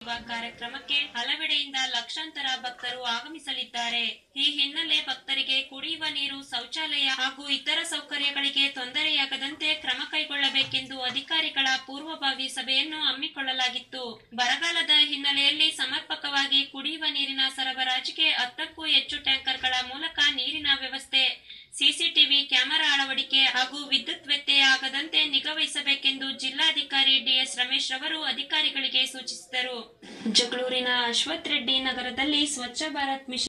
ಸೇವಾ ಕಾರ್ಯಕ್ರಮಕ್ಕೆ ಹಲವೆಡೆಯಿಂದ ಲಕ್ಷಾಂತರ ಭಕ್ತರು ಆಗಮಿಸಲಿದ್ದಾರೆ ಈ ಹಿನ್ನೆಲೆ ಭಕ್ತರಿಗೆ ಕುಡಿಯುವ ನೀರು ಶೌಚಾಲಯ ಹಾಗೂ ಇತರ ಸೌಕರ್ಯಗಳಿಗೆ ತೊಂದರೆಯಾಗದಂತೆ ಕ್ರಮ ಕೈಗೊಳ್ಳಬೇಕೆಂದು ಅಧಿಕಾರಿಗಳ ಪೂರ್ವಭಾವಿ ಸಭೆಯನ್ನು ಹಮ್ಮಿಕೊಳ್ಳಲಾಗಿತ್ತು ಬರಗಾಲದ ಹಿನ್ನೆಲೆಯಲ್ಲಿ ಸಮರ್ಪಕವಾಗಿ ಕುಡಿಯುವ ನೀರಿನ ಸರಬರಾಜಿಗೆ ಹತ್ತಕ್ಕೂ ಹೆಚ್ಚು ಟ್ಯಾಂಕರ್ಗಳ ಮೂಲಕ ನೀರಿನ ವ್ಯವಸ್ಥೆ ಸಿಸಿಟಿವಿ ಕ್ಯಾಮೆರಾ ಅಳವಡಿಕೆ ಹಾಗೂ ವಿದ್ಯುತ್ ವ್ಯತ್ಯಯ ಆಗದಂತೆ ನಿಗಾವಹಿಸಬೇಕೆಂದು ಜಿಲ್ಲಾಧಿಕಾರಿ ಡಿಎಸ್ ರಮೇಶ್ ರವರು ಅಧಿಕಾರಿಗಳಿಗೆ ಸೂಚಿಸಿದರು ಜಗಳೂರಿನ ಅಶ್ವಥ್ ರೆಡ್ಡಿ ನಗರದಲ್ಲಿ ಸ್ವಚ್ಛ ಭಾರತ್ ಮಿಷನ್